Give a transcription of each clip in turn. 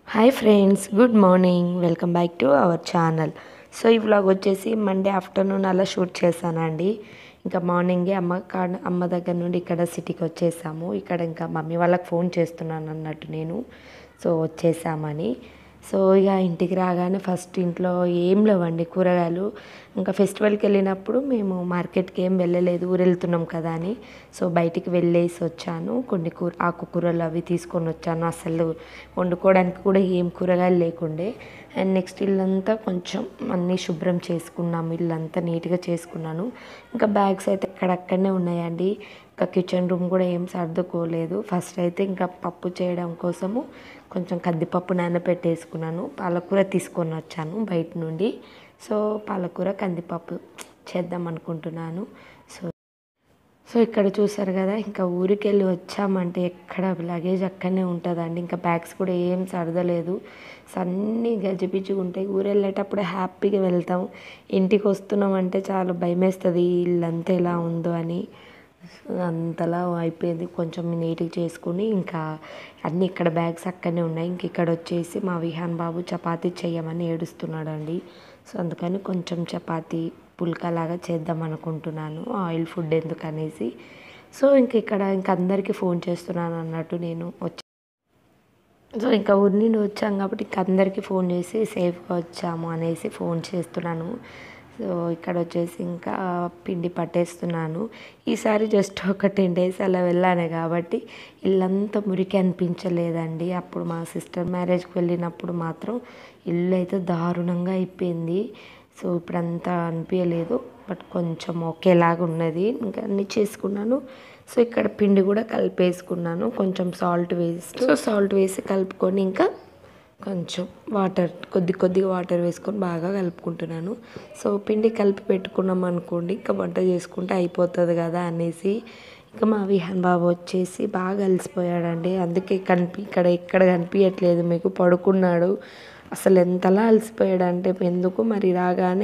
hi friends good morning welcome back to our channel so ఈ vlog వచ్చేసి Monday afternoon అలా shoot చేశానండి ఇంకా మార్నింగే అమ్మ కాడ అమ్మ దగ్గర నుండి ఇక్కడ సిటీకి వచ్చేసాము ఇక్కడ ఇంకా మమ్మీ వాళ్ళకి ఫోన్ చేస్తున్నాను అన్నట్టు నేను సో వచ్చేసామని సో ఇక ఇంటికి రాగానే ఫస్ట్ ఇంట్లో ఏం లేవండి కూరగాయలు ఇంకా ఫెస్టివల్కి వెళ్ళినప్పుడు మేము మార్కెట్కి ఏం వెళ్ళలేదు ఊరు వెళ్తున్నాం కదా అని సో బయటికి వెళ్ళేసి వచ్చాను కొన్ని కూర ఆకుకూరలు అవి తీసుకొని వచ్చాను అసలు వండుకోవడానికి కూడా ఏం కూరగాయలు లేకుండే అండ్ నెక్స్ట్ ఇల్లంతా కొంచెం అన్నీ శుభ్రం చేసుకున్నాము ఇల్లంతా నీట్గా చేసుకున్నాను ఇంకా బ్యాగ్స్ అయితే అక్కడక్కడనే ఉన్నాయండి ఇంకా కిచెన్ రూమ్ కూడా ఏం సర్దుకోలేదు ఫస్ట్ అయితే ఇంకా పప్పు చేయడం కోసము కొంచెం కందిపప్పు నానబెట్టేసుకున్నాను పాలకూర తీసుకొని వచ్చాను బయట నుండి సో పాలకూర కందిపప్పు చేద్దాం అనుకుంటున్నాను సో సో ఇక్కడ చూసారు కదా ఇంకా ఊరికి వెళ్ళి వచ్చామంటే ఎక్కడ లగేజ్ అక్కడనే ఉంటుందండి ఇంకా బ్యాగ్స్ కూడా ఏం సర్దలేదు సో అన్నీ గజిబిజిగా ఉంటాయి ఊరు వెళ్ళేటప్పుడు హ్యాపీగా వెళ్తాం ఇంటికి వస్తున్నామంటే చాలా భయం వేస్తుంది ఇల్లంతా ఎలా ఉందో అని అంతలా అయిపోయింది కొంచెం నీట్గా చేసుకుని ఇంకా అన్నీ ఇక్కడ బ్యాగ్స్ అక్కడనే ఉన్నాయి ఇంక ఇక్కడ వచ్చేసి మా విహాన్ బాబు చపాతీ చేయమని ఏడుస్తున్నాడండి సో అందుకని కొంచెం చపాతీ పుల్కలాగా చేద్దాం అనుకుంటున్నాను ఆయిల్ ఫుడ్ ఎందుకు అనేసి సో ఇంక ఇక్కడ ఇంక అందరికీ ఫోన్ చేస్తున్నాను అన్నట్టు నేను వచ్చి సో ఇంకా ఊరి నుండి వచ్చాం కాబట్టి ఇంక అందరికీ ఫోన్ చేసి సేఫ్గా వచ్చాము అనేసి ఫోన్ చేస్తున్నాను సో ఇక్కడ వచ్చేసి ఇంకా పిండి పట్టేస్తున్నాను ఈసారి జస్ట్ ఒక టెన్ డేస్ అలా వెళ్ళాను కాబట్టి ఇల్లంతా మురికి అనిపించలేదండి అప్పుడు మా సిస్టర్ మ్యారేజ్కి వెళ్ళినప్పుడు మాత్రం ఇల్లు అయితే దారుణంగా అయిపోయింది సో ఇప్పుడంతా అనిపించలేదు బట్ కొంచెం ఒకేలాగా ఉన్నది ఇంకా అన్నీ చేసుకున్నాను సో ఇక్కడ పిండి కూడా కలిపేసుకున్నాను కొంచెం సాల్ట్ వేసి సో సాల్ట్ వేసి కలుపుకొని ఇంకా కొంచెం వాటర్ కొద్ది కొద్దిగా వాటర్ వేసుకొని బాగా కలుపుకుంటున్నాను సో పిండి కలిపి పెట్టుకున్నాం అనుకోండి ఇంకా వంట చేసుకుంటే అయిపోతుంది కదా అనేసి ఇంకా మా విహాన్ బాబు వచ్చేసి బాగా అలసిపోయాడండి అందుకే కనిపి ఇక్కడ ఎక్కడ కనిపించట్లేదు మీకు పడుకున్నాడు అసలు ఎంతలా అలసిపోయాడంటే ఎందుకు మరి రాగానే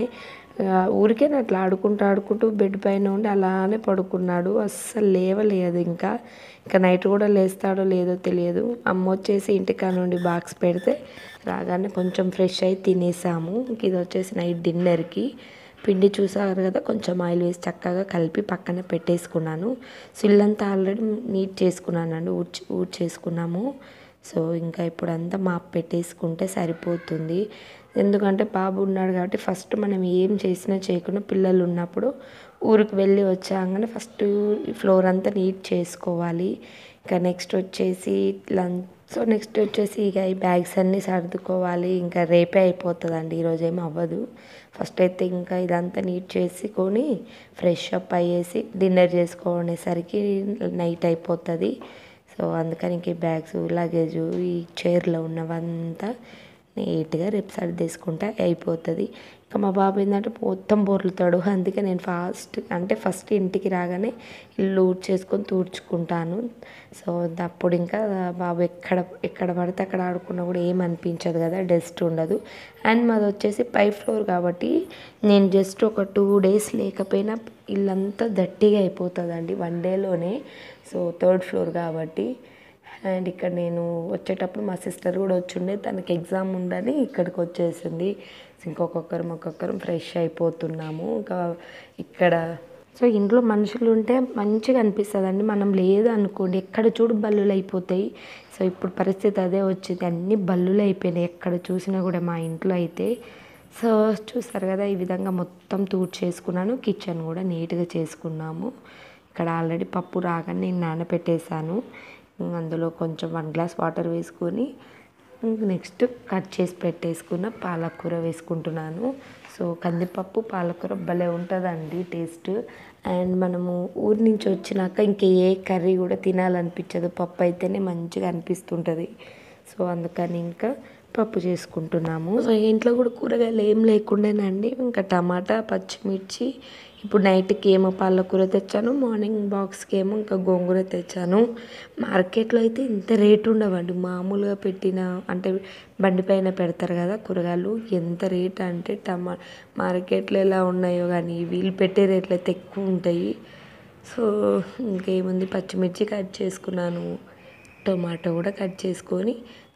ఊరికే అట్లా ఆడుకుంటూ ఆడుకుంటూ బెడ్ పైన ఉండి అలానే పడుకున్నాడు అస్సలు లేవలేదు ఇంకా ఇంకా నైట్ కూడా లేస్తాడో లేదో తెలియదు అమ్మ వచ్చేసి ఇంటికా నుండి బాక్స్ పెడితే రాగానే కొంచెం ఫ్రెష్ అయి తినేసాము ఇంక ఇది వచ్చేసి నైట్ డిన్నర్కి పిండి చూసారు కదా కొంచెం ఆయిల్ వేసి చక్కగా కలిపి పక్కన పెట్టేసుకున్నాను సో ఇల్లంతా ఆల్రెడీ నీట్ చేసుకున్నానండి ఊడ్చి ఊడ్చేసుకున్నాము సో ఇంకా ఇప్పుడు అంతా మాప్ పెట్టేసుకుంటే సరిపోతుంది ఎందుకంటే బాబు ఉన్నాడు కాబట్టి ఫస్ట్ మనం ఏం చేసినా చేయకుండా పిల్లలు ఉన్నప్పుడు ఊరికి వెళ్ళి వచ్చాగానే ఫస్ట్ ఫ్లోర్ అంతా నీట్ చేసుకోవాలి ఇంకా నెక్స్ట్ వచ్చేసి లంచ్ సో నెక్స్ట్ వచ్చేసి ఇక ఈ బ్యాగ్స్ అన్నీ సర్దుకోవాలి ఇంకా రేపే అయిపోతుందండి ఈరోజు ఏం అవ్వదు ఫస్ట్ అయితే ఇంకా ఇదంతా నీట్ చేసుకొని ఫ్రెష్ అప్ అయ్యేసి డిన్నర్ చేసుకునేసరికి నైట్ అయిపోతుంది సో అందుకని ఇంక ఈ బ్యాగ్స్ లగేజ్ ఈ చైర్లో ఉన్నవంతా నీట్గా రేపు సర్దేసుకుంటే అయిపోతుంది ఇంకా మా బాబు ఏంటంటే మొత్తం బొర్లుతాడు అందుకే నేను ఫాస్ట్ అంటే ఫస్ట్ ఇంటికి రాగానే ఇల్లు ఊడ్చేసుకొని తూడ్చుకుంటాను సో అప్పుడు ఇంకా బాబు ఎక్కడ ఎక్కడ పడితే అక్కడ ఆడుకున్నా కూడా ఏం అనిపించదు కదా డస్ట్ ఉండదు అండ్ మాది వచ్చేసి పై ఫ్లోర్ కాబట్టి నేను జస్ట్ ఒక టూ డేస్ లేకపోయినా ఇల్లంతా దట్టిగా అయిపోతుందండి వన్ డేలోనే సో థర్డ్ ఫ్లోర్ కాబట్టి అండ్ ఇక్కడ నేను వచ్చేటప్పుడు మా సిస్టర్ కూడా వచ్చిండే తనకి ఎగ్జామ్ ఉందని ఇక్కడికి వచ్చేసింది ఇంకొకరు ఒక్కొక్కరు ఫ్రెష్ అయిపోతున్నాము ఇంకా ఇక్కడ సో ఇంట్లో మనుషులు ఉంటే మంచిగా అనిపిస్తుంది అండి మనం లేదు అనుకోండి ఎక్కడ చూడు బల్లులు అయిపోతాయి సో ఇప్పుడు పరిస్థితి అదే వచ్చింది అన్ని బల్లులు అయిపోయినాయి ఎక్కడ చూసినా కూడా మా ఇంట్లో అయితే సో చూసారు కదా ఈ విధంగా మొత్తం చేసుకున్నాను కిచెన్ కూడా నీట్గా చేసుకున్నాము ఇక్కడ ఆల్రెడీ పప్పు రాగానే నేను నానబెట్టేశాను అందులో కొంచెం వన్ గ్లాస్ వాటర్ వేసుకొని నెక్స్ట్ కట్ చేసి పెట్టేసుకున్న పాలకూర వేసుకుంటున్నాను సో కందిపప్పు పాలకూర భలే ఉంటుందండి టేస్ట్ అండ్ మనము ఊరి నుంచి వచ్చినాక ఇంకా ఏ కర్రీ కూడా తినాలనిపించదు పప్పు అయితేనే మంచిగా అనిపిస్తుంటుంది సో అందుకని ఇంకా పప్పు చేసుకుంటున్నాము సో ఇంట్లో కూడా కూరగాయలు ఏం లేకుండానండి ఇంకా టమాటా పచ్చిమిర్చి ఇప్పుడు నైట్కి ఏమో పాలకూర తెచ్చాను మార్నింగ్ బాక్స్కి ఏమో ఇంకా గోంగూర తెచ్చాను మార్కెట్లో అయితే ఇంత రేటు ఉండవండి మామూలుగా పెట్టిన అంటే బండి పైన పెడతారు కదా కూరగాయలు ఎంత రేట్ అంటే టమా మార్కెట్లో ఎలా ఉన్నాయో కానీ వీళ్ళు పెట్టే రేట్లు అయితే ఎక్కువ ఉంటాయి సో ఇంకేముంది పచ్చిమిర్చి కట్ చేసుకున్నాను టొమాటో కూడా కట్ చేసుకొని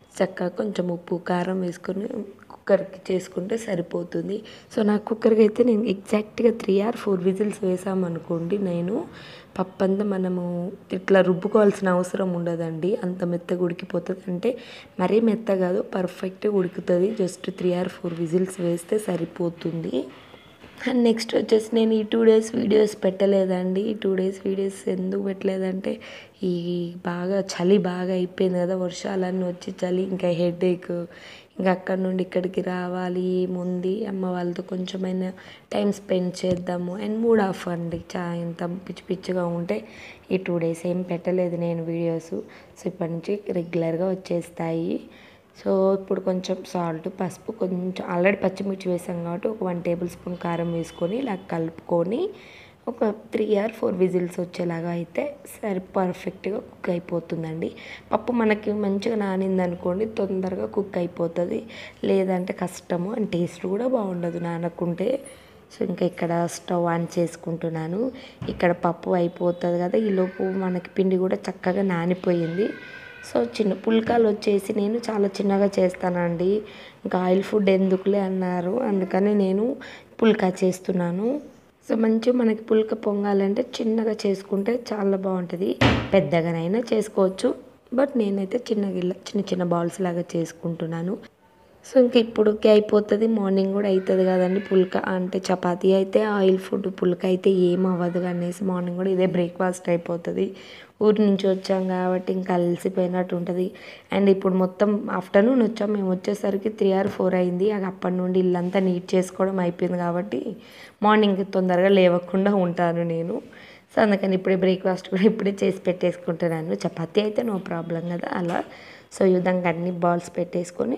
చక్కగా కొంచెం ఉప్పు కారం వేసుకొని కుక్కర్కి చేసుకుంటే సరిపోతుంది సో నా కుక్కర్కి అయితే నేను ఎగ్జాక్ట్గా త్రీ ఆర్ ఫోర్ విజిల్స్ వేసామనుకోండి నేను పప్పు అంతా మనము ఇట్లా రుబ్బుకోవాల్సిన అవసరం ఉండదండి అంత మెత్తగా ఉడికిపోతుంది అంటే మరీ మెత్త కాదు పర్ఫెక్ట్గా ఉడుకుతుంది just three or four whistles వేస్తే సరిపోతుంది అండ్ నెక్స్ట్ వచ్చేసి నేను ఈ టూ డేస్ వీడియోస్ పెట్టలేదండి ఈ టూ డేస్ వీడియోస్ ఎందుకు పెట్టలేదంటే ఈ బాగా చలి బాగా అయిపోయింది కదా వర్షాలన్నీ వచ్చి చలి ఇంకా హెడేక్ ఇంకా అక్కడ నుండి ఇక్కడికి రావాలి ఏముంది అమ్మ వాళ్ళతో కొంచెమైనా టైం స్పెండ్ చేద్దాము అండ్ మూడ్ ఆఫ్ అండి చా ఇంత పిచ్చి పిచ్చిగా ఉంటే ఈ టూ డేస్ ఏం పెట్టలేదు నేను వీడియోస్ సో ఇప్పటి నుంచి రెగ్యులర్గా వచ్చేస్తాయి సో ఇప్పుడు కొంచెం సాల్ట్ పసుపు కొంచెం ఆల్రెడీ పచ్చిమిర్చి వేసాం కాబట్టి ఒక వన్ టేబుల్ స్పూన్ కారం వేసుకొని ఇలా కలుపుకొని ఒక త్రీ ఆర్ ఫోర్ విజిల్స్ వచ్చేలాగా అయితే సరి పర్ఫెక్ట్గా కుక్ అయిపోతుందండి పప్పు మనకి మంచిగా నానింది అనుకోండి తొందరగా కుక్ అయిపోతుంది లేదంటే కష్టము అండ్ టేస్ట్ కూడా బాగుండదు నానకుంటే సో ఇంకా ఇక్కడ స్టవ్ ఆన్ చేసుకుంటున్నాను ఇక్కడ పప్పు అయిపోతుంది కదా ఈలోపు మనకి పిండి కూడా చక్కగా నానిపోయింది సో చిన్న పుల్కాలు వచ్చేసి నేను చాలా చిన్నగా చేస్తానండి ఇంకా ఆయిల్ ఫుడ్ ఎందుకులే అన్నారు అందుకని నేను పుల్కా చేస్తున్నాను సో మంచిగా మనకి పుల్క పొంగాలంటే చిన్నగా చేసుకుంటే చాలా బాగుంటుంది పెద్దగానైనా చేసుకోవచ్చు బట్ నేనైతే చిన్నగా ఇలా చిన్న చిన్న బాల్స్ లాగా చేసుకుంటున్నాను సో ఇంక ఇప్పుడుకి అయిపోతుంది మార్నింగ్ కూడా అవుతుంది కదండి పుల్క అంటే చపాతీ అయితే ఆయిల్ ఫుడ్ పుల్క అయితే ఏం అవ్వదు అనేసి మార్నింగ్ కూడా ఇదే బ్రేక్ఫాస్ట్ అయిపోతుంది ఊరి నుంచి వచ్చాం కాబట్టి ఇంకా అలసిపోయినట్టు ఉంటుంది అండ్ ఇప్పుడు మొత్తం ఆఫ్టర్నూన్ వచ్చాం మేము వచ్చేసరికి త్రీ ఆర్ ఫోర్ అయింది అది అప్పటి నుండి ఇల్లంతా నీట్ చేసుకోవడం అయిపోయింది కాబట్టి మార్నింగ్ తొందరగా లేవకుండా ఉంటాను నేను సో అందుకని ఇప్పుడే బ్రేక్ఫాస్ట్ కూడా ఇప్పుడే చేసి పెట్టేసుకుంటున్నాను చపాతీ అయితే నో ప్రాబ్లం కదా అలా సో ఈ విధంగా అన్ని బాల్స్ పెట్టేసుకొని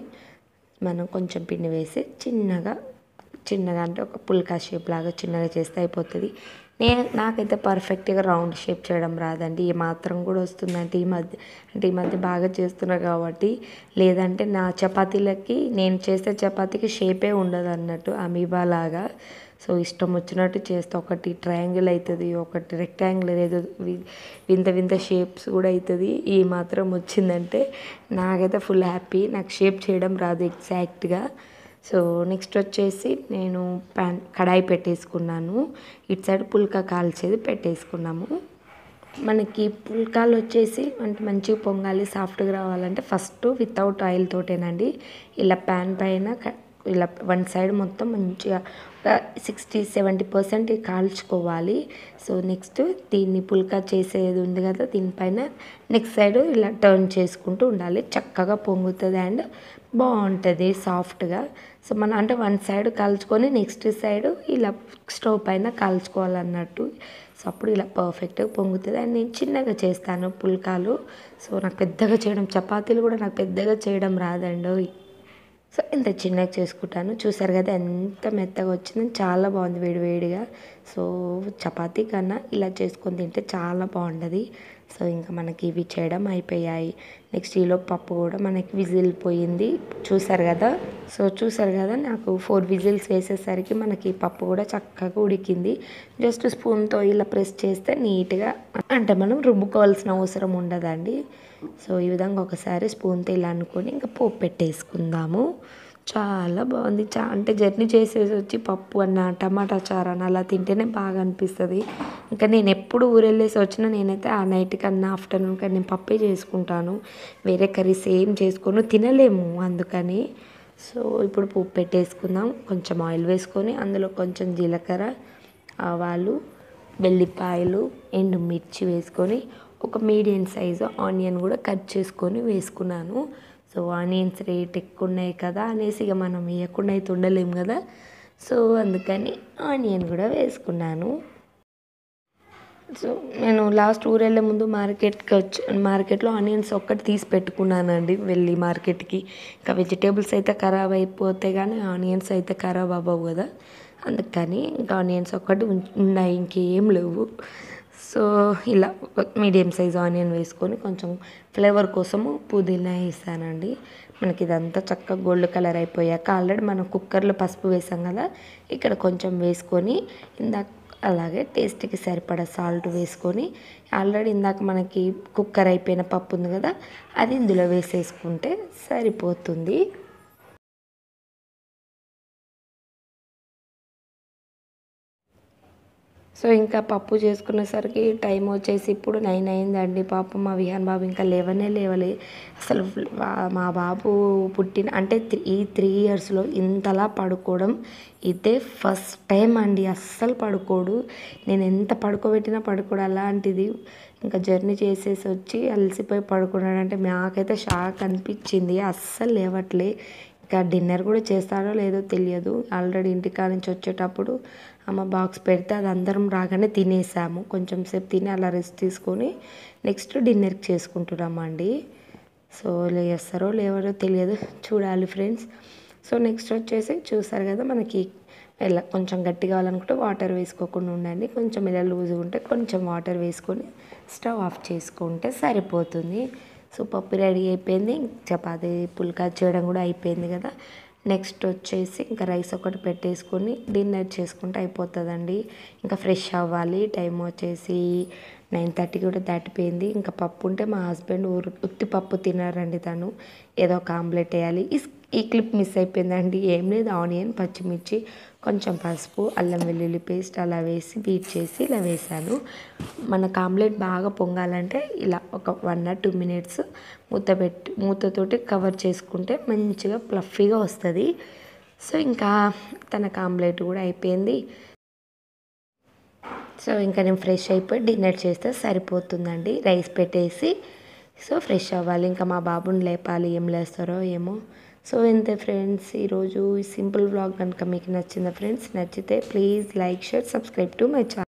మనం కొంచెం పిండి వేసి చిన్నగా చిన్నగా అంటే ఒక పుల్కా షేప్ లాగా చిన్నగా చేస్తే అయిపోతుంది నేను నాకైతే పర్ఫెక్ట్గా రౌండ్ షేప్ చేయడం రాదండి ఈ మాత్రం కూడా వస్తుందంటే ఈ మధ్య అంటే ఈ మధ్య బాగా చేస్తున్నా కాబట్టి లేదంటే నా చపాతీలకి నేను చేసే చపాతీకి షేపే ఉండదు అన్నట్టు అమీబా లాగా సో ఇష్టం వచ్చినట్టు చేస్తే ఒకటి ట్రయాంగిల్ అవుతుంది ఒకటి రెక్టాంగిల్ ఏదో వి- వింత వింత షేప్స్ కూడా అవుతుంది ఈ మాత్రం వచ్చిందంటే నాకైతే ఫుల్ హ్యాపీ నాకు షేప్ చేయడం రాదు ఎగ్జాక్ట్గా సో నెక్స్ట్ వచ్చేసి నేను ప్యాన్ కడాయి పెట్టేసుకున్నాను ఇటు సైడ్ పుల్కా కాల్చేది పెట్టేసుకున్నాము మనకి పుల్కాలు వచ్చేసి అంటే మంచిగా పొంగాలి సాఫ్ట్గా రావాలంటే ఫస్ట్ వితౌట్ ఆయిల్ తోటేనండి ఇలా ప్యాన్ పైన క- ఇలా వన్ సైడ్ మొత్తం మంచిగా ఒక సిక్స్టీ సెవెంటీ పర్సెంట్ కాల్చుకోవాలి సో నెక్స్ట్ దీన్ని పుల్కా చేసేది ఉంది కదా దీనిపైన నెక్స్ట్ సైడ్ ఇలా టర్న్ చేసుకుంటూ ఉండాలి చక్కగా పొంగుతుంది అండ్ బాగుంటుంది సాఫ్ట్గా సో మనం అంటే వన్ సైడ్ కాల్చుకొని నెక్స్ట్ సైడ్ ఇలా స్టవ్ పైన కాల్చుకోవాలన్నట్టు సో అప్పుడు ఇలా పర్ఫెక్ట్గా పొంగుతుంది అండ్ నేను చిన్నగా చేస్తాను పుల్కాలు సో నాకు పెద్దగా చేయడం చపాతీలు కూడా నాకు పెద్దగా చేయడం రాదండి సో ఇంత చిన్నగా చేసుకుంటాను చూసారు కదా ఎంత మెత్తగా వచ్చిందో చాలా బాగుంది వేడివేడిగా సో చపాతీ కన్నా ఇలా చేసుకొని తింటే చాలా బాగుంటుంది సో ఇంకా మనకి ఇవి చేయడం అయిపోయాయి నెక్స్ట్ ఈలో పప్పు కూడా మనకి విజిల్ పోయింది చూసారు కదా సో చూసారు కదా నాకు ఫోర్ విజిల్స్ వేసేసరికి మనకి పప్పు కూడా చక్కగా ఉడికింది జస్ట్ స్పూన్తో ఇలా ప్రెస్ చేస్తే నీట్గా అంటే మనం రుబ్బుకోవాల్సిన అవసరం ఉండదండి సో ఈ విధంగా ఒకసారి స్పూన్తో ఇలా అనుకొని ఇంకా పోపు పెట్టేసుకుందాము చాలా బాగుంది చా అంటే జర్నీ చేసేసి వచ్చి పప్పు అన్న టమాటా చారు అన్న అలా తింటేనే బాగా అనిపిస్తుంది ఇంకా నేను ఎప్పుడు ఊరెళ్ళేసి వచ్చినా నేనైతే ఆ నైట్ కన్నా ఆఫ్టర్నూన్ కన్నా నేను పప్పే చేసుకుంటాను వేరే కర్రీస్ ఏం చేసుకొని తినలేము అందుకని సో ఇప్పుడు పోపు పెట్టేసుకుందాం కొంచెం ఆయిల్ వేసుకొని అందులో కొంచెం జీలకర్ర ఆవాలు వెల్లిపాయలు ఎండుమిర్చి వేసుకొని ఒక మీడియం సైజు ఆనియన్ కూడా కట్ చేసుకొని వేసుకున్నాను సో ఆనియన్స్ రేట్ ఎక్కువ ఉన్నాయి కదా అనేసి ఇక మనం వేయకుండా అయితే ఉండలేము కదా సో అందుకని ఆనియన్ కూడా వేసుకున్నాను సో నేను లాస్ట్ ఊరు వెళ్ళే ముందు మార్కెట్కి వచ్చి మార్కెట్లో ఆనియన్స్ ఒక్కటి తీసి పెట్టుకున్నానండి వెళ్ళి మార్కెట్కి ఇంకా వెజిటేబుల్స్ అయితే ఖరాబ్ అయిపోతే కానీ ఆనియన్స్ అయితే ఖరాబ్ అవ్వవు కదా అందుకని ఇంకా ఆనియన్స్ ఒక్కటి ఉం- ఉన్నాయి ఇంకేం లేవు సో ఇలా మీడియం సైజ్ ఆనియన్ వేసుకొని కొంచెం ఫ్లేవర్ కోసము పుదీనా వేసానండి మనకి ఇదంతా చక్కగా గోల్డ్ కలర్ అయిపోయాక ఆల్రెడీ మనం కుక్కర్లో పసుపు వేసాం కదా ఇక్కడ కొంచెం వేసుకొని ఇందాక అలాగే టేస్ట్కి సరిపడా సాల్ట్ వేసుకొని ఆల్రెడీ ఇందాక మనకి కుక్కర్ అయిపోయిన పప్పు ఉంది కదా అది ఇందులో వేసేసుకుంటే సరిపోతుంది సో ఇంకా పప్పు చేసుకునేసరికి టైం వచ్చేసి ఇప్పుడు నైన్ అయిందండి పాపం మా విహాన్ బాబు ఇంకా లేవనే లేవలే అసలు మా బాబు పుట్టిన అంటే ఈ త్రీ ఇయర్స్లో ఇంతలా పడుకోవడం ఇదే ఫస్ట్ టైం అండి అస్సలు పడుకోడు నేను ఎంత పడుకోబెట్టినా పడుకోడు అలాంటిది ఇంకా జర్నీ చేసేసి వచ్చి అలసిపోయి పడుకున్నాడంటే నాకైతే షాక్ అనిపించింది అస్సలు లేవట్లే ఇంకా డిన్నర్ కూడా చేస్తాడో లేదో తెలియదు ఆల్రెడీ ఇంటికాడ నుంచి వచ్చేటప్పుడు అమ్మ బాక్స్ పెడితే అది అందరం రాగానే తినేసాము కొంచెం సేపు తిని అలా రెస్ట్ తీసుకొని నెక్స్ట్ డిన్నర్కి చేసుకుంటున్నామండి సో లేస్తారో లేవరో తెలియదు చూడాలి ఫ్రెండ్స్ సో నెక్స్ట్ వచ్చేసి చూసారు కదా మనకి ఇలా కొంచెం గట్టి కావాలనుకుంటే వాటర్ వేసుకోకుండా ఉండండి కొంచెం ఇలా లూజ్గా ఉంటే కొంచెం వాటర్ వేసుకొని స్టవ్ ఆఫ్ చేసుకుంటే సరిపోతుంది సో పప్పు రెడీ అయిపోయింది చపాతీ పుల్కా చేయడం కూడా అయిపోయింది కదా నెక్స్ట్ వచ్చేసి ఇంకా రైస్ ఒకటి పెట్టేసుకొని డిన్నర్ చేసుకుంటే అయిపోతుందండి ఇంకా ఫ్రెష్ అవ్వాలి టైం వచ్చేసి నైన్ థర్టీ కూడా దాటిపోయింది ఇంకా పప్పు ఉంటే మా హస్బెండ్ ఊరు ఉత్తి పప్పు తినారండి తను ఏదో ఒక ఆమ్లెట్ వేయాలి ఈ క్లిప్ మిస్ అయిపోయిందండి ఏం లేదు ఆనియన్ పచ్చిమిర్చి కొంచెం పసుపు అల్లం వెల్లుల్లి పేస్ట్ అలా వేసి బీట్ చేసి ఇలా వేసాను మనకు ఆమ్లెట్ బాగా పొంగాలంటే ఇలా ఒక వన్ ఆర్ టూ మినిట్స్ మూత పెట్టి మూతతోటి కవర్ చేసుకుంటే మంచిగా ప్లఫీగా వస్తుంది సో ఇంకా తనకు ఆమ్లెట్ కూడా అయిపోయింది సో ఇంకా నేను ఫ్రెష్ అయిపోయి డిన్నర్ చేస్తే సరిపోతుందండి రైస్ పెట్టేసి సో ఫ్రెష్ అవ్వాలి ఇంకా మా బాబుని లేపాలి ఏం లేస్తారో ఏమో సో ఇంతే ఫ్రెండ్స్ ఈరోజు ఈ సింపుల్ వ్లాగ్ కనుక మీకు నచ్చిందా ఫ్రెండ్స్ నచ్చితే please like share subscribe to my channel